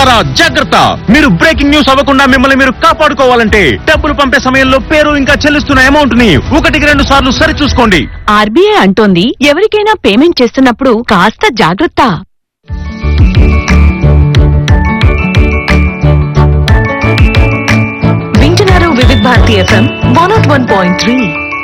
వినియోగదారులారా జాగ్రత్త మీరు breaking news అవ్వకుండా మిమ్మల్ని మీరు కాపాడుకోవాలంటే డబ్బులు పంపే సమయంలో పేరు ఇంకా చెల్లిస్తున్న అమౌంట్ ని ఒకటికి రెండు సార్లు సరి చూసుకోండి ఆర్బీఐ అంటోంది ఎవరికైనా పేమెంట్ చేస్తున్నప్పుడు కాస్త జాగ్రత్త వింటున్నారు Vividh Bharati FM one nought one point three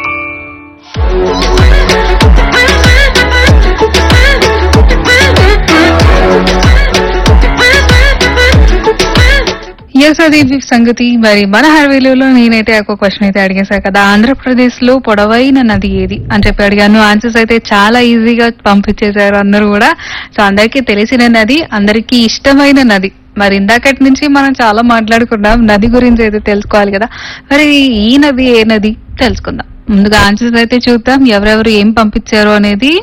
yes అది సంగతి మరి మన హర్వేలో నేనైతే ఒక క్వశ్చన్ అయితే అడిగేశా కదా ఆంధ్రప్రదేశ్ లో పొడవైన నది ఏది అని చెప్పి అడిగాను ఆన్సర్స్ అయితే చాలా ఈజీగా పంపించేశారు అందరూ కూడా సో అందరికీ తెలిసిన నది అందరికీ ఇష్టమైన నది మరి ఇందాకటి నుంచి మనం చాలా మాట్లాడుకున్నాం నది గురించి అయితే తెలుసుకోవాలి కదా మరి ఈ నది ఏ నది తెలుసుకుందాం ముందుగా ఆన్సర్స్ అయితే చూద్దాం ఎవరెవరు ఏం పంపించారు అనేది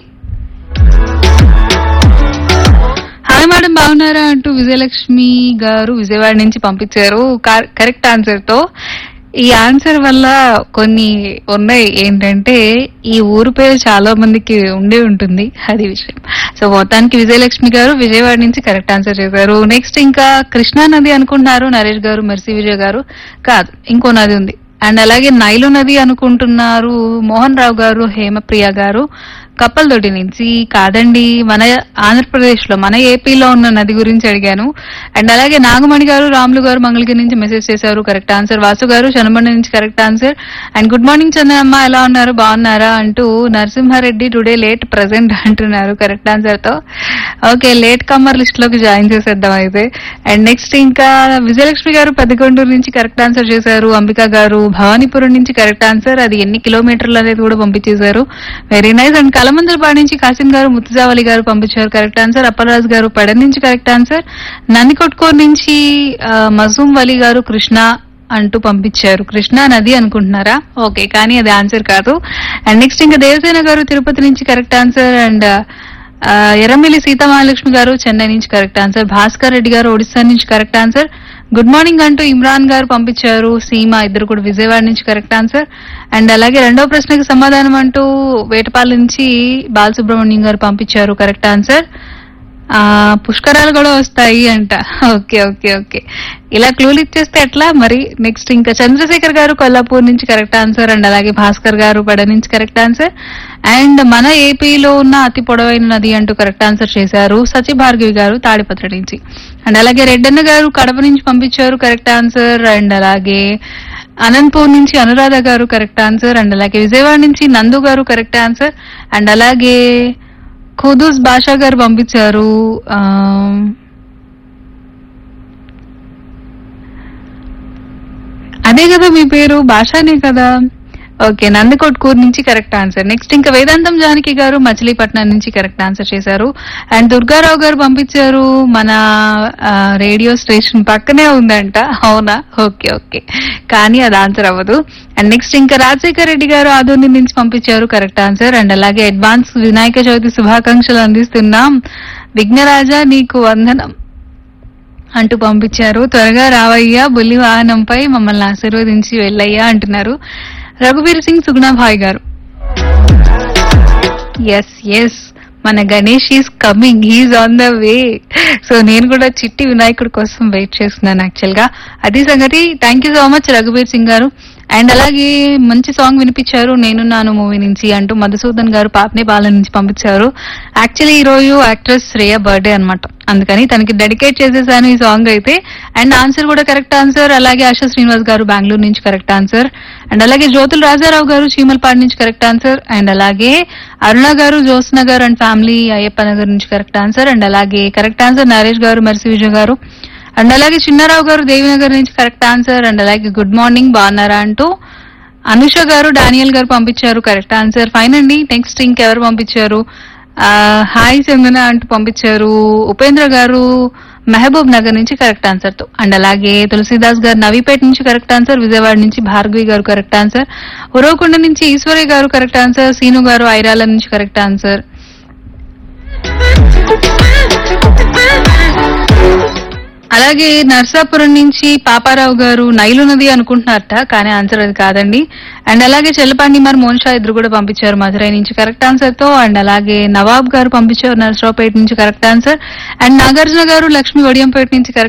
హాయ్ మేడం బాగున్నారా అంటూ విజయలక్ష్మి గారు విజయవాడ నుంచి పంపించారు కా- కరెక్ట్ ఆన్సర్ తో ఈ ఆన్సర్ వల్ల కొన్ని ఉన్నాయి ఏంటంటే ఈ ఊరు పేరు చాలా మందికి ఉండే ఉంటుంది అది విషయం సో మొత్తానికి విజయలక్ష్మి గారు విజయవాడ నుంచి కరెక్ట్ ఆన్సర్ చేశారు నెక్స్ట్ ఇంకా కృష్ణా నది అనుకుంటున్నారు నరేష్ గారు మెర్సీ విజయ్ గారు కాదు ఇంకో నది ఉంది అండ్ అలాగే నైలు నది అనుకుంటున్నారు మోహన్ రావు గారు హేమప్రియ గారు కప్పలదొడ్డి నుంచి కాదండి మన ఆంధ్రప్రదేశ్ లో మన ఏపీలో ఉన్న నది గురించి అడిగాను అండ్ అలాగే నాగమణి గారు రాములు గారు మంగళగిరి నుంచి మెసేజ్ చేశారు కరెక్ట్ ఆన్సర్ వాసు గారు చనబండి నుంచి correct answer and good morning Chandanamma ఎలా ఉన్నారు బాగున్నారా అంటూ నరసింహారెడ్డి టుడే లేట్ ప్రజెంట్ అంటున్నారు కరెక్ట్ ఆన్సర్ తో ఓకే లేట్ కమ్మర్ లిస్ట్ లోకి జాయిన్ చేసేద్దాం అయితే అండ్ నెక్స్ట్ ఇంకా విజయలక్ష్మి గారు పెద్దకొండూరు నుంచి కరెక్ట్ ఆన్సర్ చేశారు అంబిక గారు భవానీపురం నుంచి కరెక్ట్ ఆన్సర్ అది ఎన్ని కిలోమీటర్లు అనేది కూడా పంపించేశారు వెరీ నైస్ అండ్ కలమందలపాడు నుంచి కాసిం గారు ముత్తుజావలి గారు పంపించారు కరెక్ట్ ఆన్సర్ అప్పలరాజు గారు పడ నుంచి కరెక్ట్ ఆన్సర్ నందికొట్కూరు నుంచి ఆ, మజూం వలి గారు కృష్ణ అంటూ పంపించారు కృష్ణా నది అనుకుంటున్నారా ఓకే కానీ అది ఆన్సర్ కాదు అండ్ నెక్స్ట్ ఇంకా దేవసేన గారు తిరుపతి నుంచి కరెక్ట్ ఆన్సర్ అండ్ ఆ, ఎర్రమిల్లి సీతామహాలక్ష్మి గారు చెన్నై నుంచి కరెక్ట్ ఆన్సర్ భాస్కర్ రెడ్డి గారు ఒడిశా నుంచి కరెక్ట్ ఆన్సర్ గుడ్ మార్నింగ్ అంటూ ఇమ్రాన్ గారు పంపించారు సీమ ఇద్దరు కూడా విజయవాడ నుంచి కరెక్ట్ ఆన్సర్ అండ్ అలాగే రెండో ప్రశ్నకి సమాధానం అంటూ వేటపాల నుంచి బాలసుబ్రహ్మణ్యం గారు పంపించారు కరెక్ట్ ఆన్సర్ ఆ పుష్కరాలు కూడా వస్తాయి అంట ఓకే ఓకే ఓకే ఇలా క్లూలు ఇచ్చేస్తే ఎట్లా మరి నెక్స్ట్ ఇంకా చంద్రశేఖర్ గారు కొల్లాపూర్ నుంచి కరెక్ట్ ఆన్సర్ అండ్ అలాగే భాస్కర్ గారు పడ నుంచి కరెక్ట్ ఆన్సర్ అండ్ మన ఏపీలో ఉన్న అతి పొడవైన నది అంటూ కరెక్ట్ ఆన్సర్ చేశారు సచి భార్గవి గారు తాడిపత్రి నుంచి అండ్ అలాగే రెడ్డన్న గారు కడప నుంచి పంపించారు కరెక్ట్ ఆన్సర్ అండ్ అలాగే అనంతపూర్ నుంచి అనురాధ గారు కరెక్ట్ ఆన్సర్ అండ్ అలాగే విజయవాడ నుంచి నందు గారు కరెక్ట్ ఆన్సర్ అండ్ అలాగే ఖుదూస్ బాషా గారు పంపించారు ఆ, అదే కదా మీ పేరు భాషానే కదా ఓకే నందికొట్కూరు నుంచి కరెక్ట్ ఆన్సర్ నెక్స్ట్ ఇంకా వేదాంతం జానకి గారు మచిలీపట్నం నుంచి కరెక్ట్ ఆన్సర్ చేశారు అండ్ దుర్గారావు గారు పంపించారు మన ఆ, రేడియో స్టేషన్ పక్కనే ఉందంట అవునా ఓకే ఓకే కానీ అది ఆన్సర్ అవ్వదు అండ్ నెక్స్ట్ ఇంకా రాజశేఖర్ రెడ్డి గారు ఆదోని నుంచి పంపించారు కరెక్ట్ ఆన్సర్ అండ్ అలాగే అడ్వాన్స్ వినాయక చవితి శుభాకాంక్షలు అందిస్తున్నాం విఘ్నరాజా నీకు వందనం అంటూ పంపించారు త్వరగా రావయ్యా బుల్లి వాహనంపై మమ్మల్ని ఆశీర్వదించి వెళ్ళయ్యా అంటున్నారు రఘువీర్ సింగ్ సుగుణాభాయ్ గారు ఎస్ ఎస్ మన Ganesh is coming he's on the way so నేను కూడా చిట్టి వినాయకుడి కోసం వెయిట్ చేస్తున్నాను యాక్చువల్ గా అది సంగతి థ్యాంక్ యూ సో మచ్ రఘువీర్ సింగ్ గారు అండ్ అలాగే మంచి సాంగ్ వినిపించారు నేను నాను మూవీ నుంచి అంటూ మధుసూదన్ గారు పాపనే బాల నుంచి పంపించారు యాక్చువల్లీ ఈ రోజు యాక్ట్రెస్ శ్రేయ బర్త్డే అన్నమాట అందుకని తనకి డెడికేట్ చేసేసాను ఈ సాంగ్ అయితే అండ్ ఆన్సర్ కూడా కరెక్ట్ ఆన్సర్ అలాగే ఆశా శ్రీనివాస్ గారు బెంగళూరు నుంచి కరెక్ట్ ఆన్సర్ అండ్ అలాగే జ్యోతుల రాజారావు గారు చీమలపాడు నుంచి కరెక్ట్ ఆన్సర్ అండ్ అలాగే అరుణ గారు జ్యోత్స్న గారు అండ్ ఫ్యామిలీ అయ్యప్ప నగర్ నుంచి కరెక్ట్ ఆన్సర్ అండ్ అలాగే కరెక్ట్ ఆన్సర్ నరేష్ గారు మర్సి విజయ్ గారు అండ్ అలాగే చిన్నారావు గారు దేవినగర్ నుంచి కరెక్ట్ ఆన్సర్ అండ్ అలాగే గుడ్ మార్నింగ్ బాగున్నారా అంటూ అనుష గారు డానియల్ గారు పంపించారు కరెక్ట్ ఆన్సర్ ఫైన్ అండి నెక్స్ట్ ఇంకెవరు పంపించారు ఆ, హాయ్ చందన అంటూ పంపించారు ఉపేంద్ర గారు మహబూబ్ నగర్ నుంచి కరెక్ట్ ఆన్సర్ తో అండ్ అలాగే తులసిదాస్ గారు నవీపేట నుంచి కరెక్ట్ ఆన్సర్ విజయవాడ నుంచి భార్గవి గారు కరెక్ట్ ఆన్సర్ ఉరవకొండ నుంచి ఈశ్వరయ్య గారు కరెక్ట్ ఆన్సర్ సీను గారు ఐరాల నుంచి కరెక్ట్ ఆన్సర్ అలాగే నర్సాపురం నుంచి పాపారావు గారు నైలు నది అనుకుంటున్నారట కానీ ఆన్సర్ అది కాదండి అండ్ అలాగే చెల్లపాండి మరి మోనిషా ఇద్దరు కూడా పంపించారు మధురై నుంచి కరెక్ట్ ఆన్సర్ తో అండ్ అలాగే నవాబ్ గారు పంపించారు నర్సరావుపేట నుంచి కరెక్ట్ ఆన్సర్ అండ్ నాగార్జున గారు లక్ష్మి వడియంపేట నుంచి కరెక్ట్